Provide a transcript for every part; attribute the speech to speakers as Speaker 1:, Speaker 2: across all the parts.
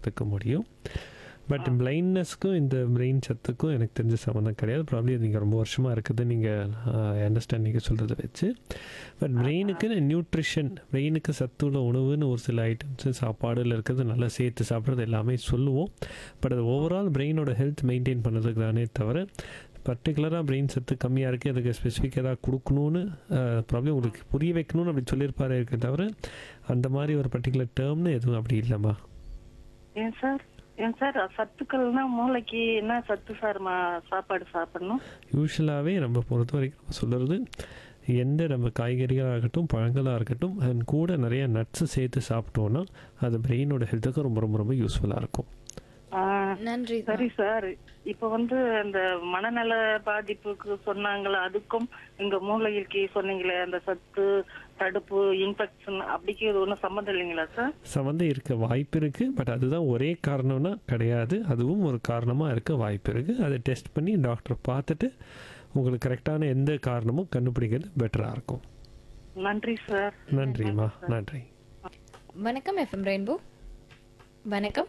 Speaker 1: பார்க்கறதுக்கு முடியும் பட் பிளைண்ட்னஸ்க்கும் இந்த பிரெயின் சத்துக்கும் எனக்கு தெரிஞ்ச சம்மந்தம் கிடையாது ப்ராப்ளி நீங்கள் ரொம்ப வருஷமாக இருக்குது நீங்கள் அண்டர்ஸ்டாண்ட் நீங்கள் சொல்கிறத வச்சு பட் பிரெயினுக்கு நியூட்ரிஷன் பிரெயினுக்கு சத்துள்ள உணவுன்னு ஒரு சில ஐட்டம்ஸு சாப்பாடுல இருக்கிறது நல்லா சேர்த்து சாப்பிட்றது எல்லாமே சொல்லுவோம் பட் அது ஓவரால் பிரெயினோட ஹெல்த் மெயின்டைன் பண்ணுறதுக்கு தானே தவிர பர்டிகுலராக பிரெயின் சத்து கம்மியாக இருக்குது அதுக்கு ஸ்பெசிஃபிக் ஏதாவது கொடுக்கணும்னு ப்ராப்ளம் உங்களுக்கு புரிய வைக்கணும்னு அப்படி சொல்லியிருப்பாரு இருக்க தவிர அந்த மாதிரி ஒரு பர்டிகுலர் டேர்ம்னு எதுவும் அப்படி இல்லைம்மா
Speaker 2: ஏன் சார் ஏன் சார் சத்துக்கள்னா மூளைக்கு என்ன சத்து சார் மா- சாப்பாடு சாப்பிடணும்
Speaker 1: யூஸ்வலாகவே நம்ம பொறுத்த வரைக்கும் நம்ம சொல்கிறது எந்த நம்ம காய்கறிகளாக இருக்கட்டும் பழங்களாக இருக்கட்டும் அண்ட் கூட நிறைய நட்ஸு சேர்த்து சாப்பிட்டோன்னா அது பிரெயினோட ஹெல்த்துக்கு ரொம்ப ரொம்ப ரொம்ப யூஸ்ஃபுல்லாக இருக்கும்
Speaker 2: ஆ,
Speaker 3: நன்றி
Speaker 2: சரி சார் இப்ப வந்து அந்த மனநல பாதிப்புக்கு சொன்னாங்களே அதுக்கும் இந்த மூளைக்கு சொன்னீங்களே அந்த சத்து தடுப்பு இன்ஃபெக்ஷன் அப்படிக்கு இது ஒன்றும் சம்மந்தம் இல்லைங்களா சார்
Speaker 1: சம்மந்தம் இருக்க வாய்ப்பு இருக்குது பட் அதுதான் ஒரே காரணம்னா கிடையாது அதுவும் ஒரு காரணமாக இருக்க வாய்ப்பு இருக்குது அதை டெஸ்ட் பண்ணி டாக்டர் பார்த்துட்டு உங்களுக்கு கரெக்டான எந்த காரணமும் கண்டுபிடிக்கிறது பெட்டராக இருக்கும்
Speaker 2: நன்றி சார்
Speaker 1: நன்றிம்மா நன்றி
Speaker 3: வணக்கம் எஃப்எம் ரெயின்போ வணக்கம்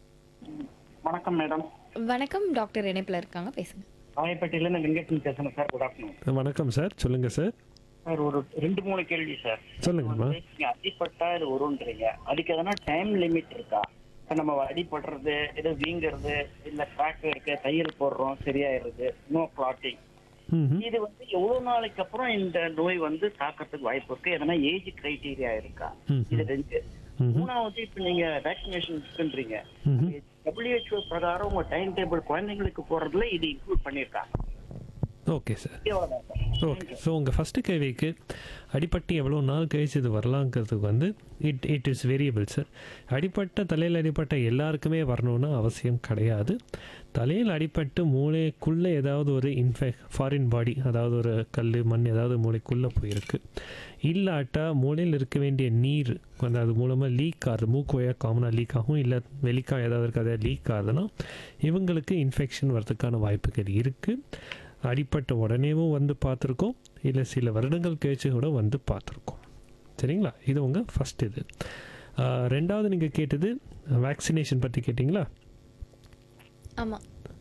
Speaker 4: வணக்கம் மேடம்
Speaker 3: வணக்கம் டாக்டர் இணைப்பில் இருக்காங்க பேசுங்க
Speaker 4: ராயப்பேட்டையில இருந்து வெங்கடேசன் பேசுறேன் சார் குட் ஆஃப்டர்நூன்
Speaker 1: வணக்கம் சார் சொல்லுங்கள் சார்
Speaker 4: சார் ஒரு ரெண்டு மூணு கேள்வி சார்
Speaker 1: சொல்லுங்கம்மா
Speaker 4: வந்து நீங்க அடிப்பட்டா இது வரும்ன்றீங்க அதுக்கு எதனா டைம் லிமிட் இருக்கா இப்ப நம்ம அடிபடுறது ஏதோ வீங்குறது இல்ல கிராக் இருக்கு தையல் போடுறோம் சரியாயிருது நோ கிளாட்டிங்
Speaker 1: ம்
Speaker 4: இது வந்து எவ்வளவு நாளைக்கு அப்புறம் இந்த நோய் வந்து தாக்கறதுக்கு வாய்ப்பு இருக்கு எதனா ஏஜ் கிரைட்டீரியா இருக்கா
Speaker 1: ம்
Speaker 4: இது ரெண்டு
Speaker 1: ம்
Speaker 4: மூணாவது இப்ப நீங்க வேக்சினேஷன் இருக்குன்றீங்க
Speaker 1: ம்
Speaker 4: WHO பிரகாரம் உங்க டைம் டேபிள் குழந்தைங்களுக்கு போறதுல இது இன்க்ளூட் பண்ணிருக்காங்க
Speaker 1: ஓகே சார்
Speaker 4: எவ்வளவுதான் சார்
Speaker 1: ஓகே ஸோ உங்கள் ஃபஸ்ட்டு கேள்விக்கு அடிப்பட்டு எவ்வளோ நாள் கழிச்சு இது வரலாங்கிறதுக்கு வந்து it it is variable sir அடிப்பட்ட தலையில் அடிப்பட்ட எல்லாருக்குமே வரணும்னு அவசியம் கிடையாது தலையில் அடிபட்டு மூளைக்குள்ளே ஏதாவது ஒரு இன்ஃபெக்ட் ஃபாரின் பாடி அதாவது ஒரு கல் மண் ஏதாவது மூளைக்குள்ளே போயிருக்கு இல்லாட்டா மூளையில் இருக்க வேண்டிய நீர் வந்து அது மூலமாக லீக் ஆகுது மூக்கு வழியாக காமனாக லீக் ஆகும் இல்லை வெளிக்கா ஏதாவது இருக்காது லீக் ஆகுதுன்னா இவங்களுக்கு இன்ஃபெக்ஷன் வரதுக்கான வாய்ப்புகள் இருக்குது அடிப்பட்ட உடனேவும் வந்து பார்த்துருக்கோம் இல்லை சில வருடங்கள் கழிச்சு கூட வந்து பார்த்துருக்கோம் சரிங்களா இது உங்கள் ஃபஸ்ட் இது ஆஹ் ரெண்டாவது நீங்கள் கேட்டது வேக்சினேஷன் பற்றி கேட்டிங்களா
Speaker 3: ஆமா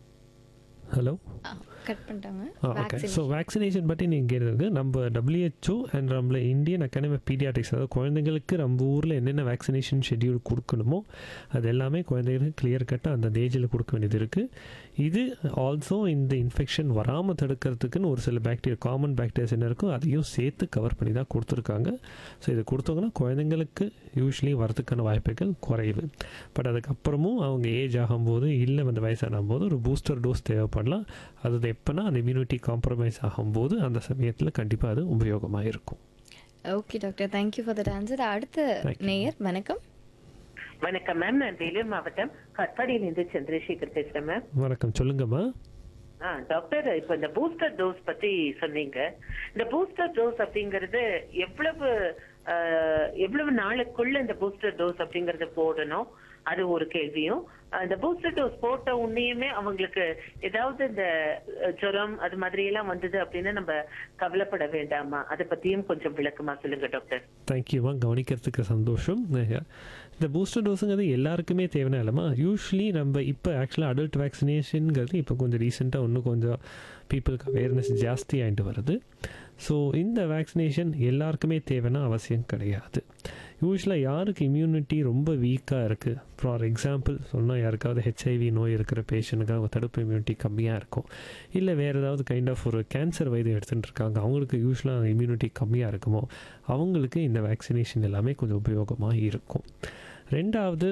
Speaker 1: ஹலோ
Speaker 3: கட் பண்ணிட்டாங்க
Speaker 1: ஓகே ஸோ வேக்சினேஷன் பற்றி நீங்கள் கேட்டதுக்கு நம்ம டபிள்யூஹெச்ஓ அண்ட் நம்மள இந்தியன் அகாடமி ஆஃப் பீடியாட்ரிக்ஸ் அதாவது குழந்தைங்களுக்கு நம்ம ஊரில் என்னென்ன வேக்சினேஷன் ஷெட்யூல் கொடுக்கணுமோ அது எல்லாமே குழந்தைங்களுக்கு கிளியர் கட்டாக அந்த ஏஜில் கொடுக்க வேண்டியது இருக்குது இது ஆல்சோ இந்த இன்ஃபெக்ஷன் வராமல் தடுக்கிறதுக்குன்னு ஒரு சில பாக்டீரியா காமன் பாக்டீரியாஸ் என்ன இருக்கோ அதையும் சேர்த்து கவர் பண்ணி தான் கொடுத்துருக்காங்க ஸோ இது கொடுத்தவங்கன்னா குழந்தைங்களுக்கு யூஸ்வலி வரதுக்கான வாய்ப்புகள் குறைவு பட் அதுக்கப்புறமும் அவங்க ஏஜ் ஆகும்போது இல்லை வந்து வயசாகும் போது ஒரு பூஸ்டர் டோஸ் தேவைப்படலாம் அது எப்போனா அந்த இம்யூனிட்டி காம்ப்ரமைஸ் ஆகும்போது அந்த சமயத்தில் கண்டிப்பாக அது உபயோகமாக இருக்கும்
Speaker 3: okay doctor thank you for that answer அடுத்த
Speaker 1: Thank you.
Speaker 3: நேயர் வணக்கம்
Speaker 5: வணக்கம் மேம் நான் வேலூர் மாவட்டம் கட்பாடியிலிருந்து சந்திரசேகர் பேசுறேன் மேம்
Speaker 1: வணக்கம் சொல்லுங்கம்மா
Speaker 5: ஆ டாக்டர் இப்ப இந்த பூஸ்டர் டோஸ் பத்தி சொன்னீங்க இந்த பூஸ்டர் டோஸ் அப்படிங்கறது எவ்வளவு ஆ, எவ்வளவு நாளுக்குள்ள இந்த பூஸ்டர் டோஸ் அப்படிங்கறது போடணும் அது ஒரு கேள்வியும் அந்த பூஸ்டர் டோஸ் போட்ட உடனேயுமே அவங்களுக்கு ஏதாவது இந்த அ, ஜுரம் அது மாதிரி எல்லாம் வந்தது அப்படின்னு நம்ம கவலைப்பட வேண்டாமா அதை பத்தியும் கொஞ்சம் விளக்கமா சொல்லுங்க டாக்டர்
Speaker 1: தேங்க்யூமா கவனிக்கிறதுக்கு சந்தோஷம் இந்த பூஸ்டர் டோஸுங்கிறது எல்லாருக்குமே தேவையான இல்லைம்மா யூஸ்வலி நம்ம இப்போ ஆக்சுவலாக அடல்ட் வேக்சினேஷனுங்கிறது இப்போ கொஞ்சம் ரீசெண்டாக இன்னும் கொஞ்சம் பீப்புளுக்கு அவேர்னஸ் ஜாஸ்தி ஆகிட்டு வருது ஸோ இந்த வேக்சினேஷன் எல்லாருக்குமே தேவைன்னா அவசியம் கிடையாது யூஸ்வலாக யாருக்கு இம்யூனிட்டி ரொம்ப வீக்காக இருக்குது ஃபார் எக்ஸாம்பிள் சொன்னால் யாருக்காவது ஹெச்ஐவி நோய் இருக்கிற பேஷண்ட்டுக்கு அவங்க தடுப்பு இம்யூனிட்டி கம்மியாக இருக்கும் இல்லை வேறு ஏதாவது கைண்ட் ஆஃப் ஒரு கேன்சர் வைத்தியம் எடுத்துகிட்டு இருக்காங்க அவங்களுக்கு யூஸ்வலாக இம்யூனிட்டி கம்மியாக இருக்குமோ அவங்களுக்கு இந்த வேக்சினேஷன் எல்லாமே கொஞ்சம் உபயோகமாக இருக்கும் ரெண்டாவது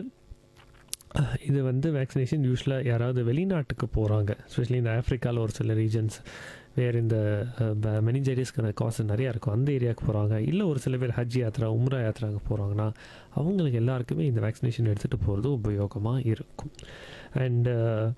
Speaker 1: அஹ், இது வந்து வேக்சினேஷன் யூஸ்வலாக யாராவது வெளிநாட்டுக்கு போகிறாங்க எஸ்பெஷலி இந்த ஆஃப்ரிக்காவில் ஒரு சில ரீஜன்ஸ் வேறு இந்த மெனிஞ்சைட்டிஸ்க்கான காசு நிறையா இருக்கும் அந்த ஏரியாவுக்கு போகிறாங்க இல்லை ஒரு சில பேர் ஹஜ் யாத்ரா உம்ரா யாத்ராவுக்கு போகிறாங்கன்னா அவங்களுக்கு எல்லாருக்குமே இந்த வேக்சினேஷன் எடுத்துகிட்டு போகிறது உபயோகமாக இருக்கும் அண்டு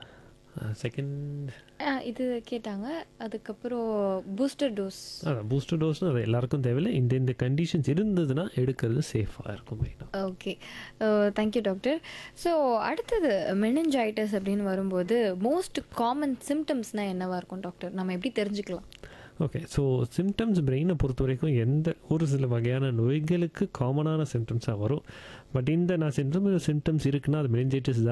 Speaker 1: செகண்ட்
Speaker 3: இது கேட்டாங்க அதுக்கப்புறம் பூஸ்டர் டோஸ்
Speaker 1: அதான் பூஸ்டர் டோஸ்னு அது எல்லாருக்கும் தேவையில்லை இந்த இந்த கண்டிஷன்ஸ் இருந்ததுன்னா எடுக்கிறது சேஃபாக இருக்கும் மெயினாக
Speaker 3: ஓகே தேங்க்யூ டாக்டர் ஸோ அடுத்தது மெனஞ்சாய்டஸ் அப்படின்னு வரும்போது மோஸ்ட் காமன் சிம்டம்ஸ்னால் என்னவா இருக்கும் டாக்டர் நம்ம எப்படி தெரிஞ்சுக்கலாம்
Speaker 1: ஓகே ஸோ சிம்டம்ஸ் பிரெயினை பொறுத்த வரைக்கும் எந்த ஒரு சில வகையான நோய்களுக்கு காமனான சிம்டம்ஸாக வரும் பட் இந்த நான் சிம்டம் சிம்டம்ஸ் இருக்குன்னா அது மெனிஞ்சைட்டிஸ் தான்